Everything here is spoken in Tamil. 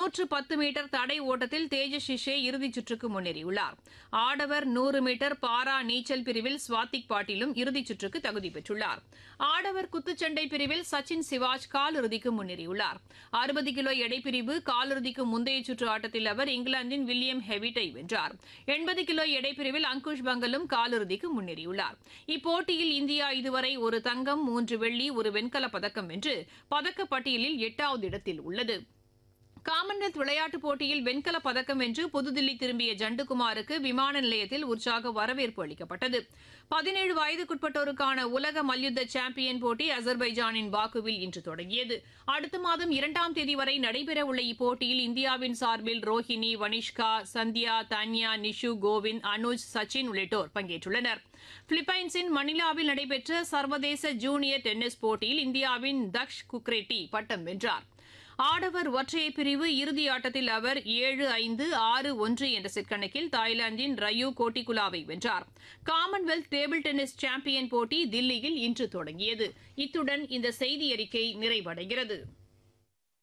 இருநூற்று பத்து மீட்டர் தடை ஓட்டத்தில் தேஜஸ் ஷிஷே இறுதிச் சுற்றுக்கு முன்னேறியுள்ளார் ஆடவர் நூறு மீட்டர் பாரா நீச்சல் பிரிவில் ஸ்வாதிக் பாட்டீலும் இறுதிச் சுற்றுக்கு தகுதி பெற்றுள்ளார் ஆடவர் குத்துச்சண்டை பிரிவில் சச்சின் சிவாஜ் காலிறுதிக்கு முன்னேறியுள்ளார் அறுபது கிலோ எடைப்பிரிவு காலிறுதிக்கு முந்தைய சுற்று ஆட்டத்தில் அவர் இங்கிலாந்தின் வில்லியம் ஹெவிட்டை வென்றார் எண்பது கிலோ எடைப்பிரிவில் அங்குஷ் பங்கலும் காலிறுதிக்கு முன்னேறியுள்ளார் இப்போட்டியில் இந்தியா இதுவரை ஒரு தங்கம் மூன்று வெள்ளி ஒரு வெண்கலப் பதக்கம் வென்று பதக்கப் பட்டியலில் எட்டாவது இடத்தில் உள்ளது காமன்வெல்த் விளையாட்டுப் போட்டியில் வெண்கலப் பதக்கம் வென்று புதுதில்லி திரும்பிய ஜண்டுகுமாருக்கு விமான நிலையத்தில் உற்சாக வரவேற்பு அளிக்கப்பட்டது பதினேழு வயதுக்குட்பட்டோருக்கான உலக மல்யுத்த சாம்பியன் போட்டி அசர்பைஜானின் பாக்குவில் இன்று தொடங்கியது அடுத்த மாதம் இரண்டாம் தேதி வரை நடைபெறவுள்ள இப்போட்டியில் இந்தியாவின் சார்பில் ரோஹிணி வனிஷ்கா சந்தியா தான்யா நிஷு கோவிந்த் அனுஜ் சச்சின் உள்ளிட்டோர் பங்கேற்றுள்ளனர் பிலிப்பைன்ஸின் மணிலாவில் நடைபெற்ற சர்வதேச ஜூனியர் டென்னிஸ் போட்டியில் இந்தியாவின் தக்ஷ் குக்ரெட்டி பட்டம் வென்றார் ஆடவர் ஒற்றையர் பிரிவு இறுதி ஆட்டத்தில் அவர் ஏழு ஐந்து ஆறு ஒன்று என்ற செட் கணக்கில் தாய்லாந்தின் ரயு கோட்டிகுலாவை வென்றார் காமன்வெல்த் டேபிள் டென்னிஸ் சாம்பியன் போட்டி தில்லியில் இன்று தொடங்கியது இத்துடன் இந்த செய்தி அறிக்கை நிறைவடைகிறது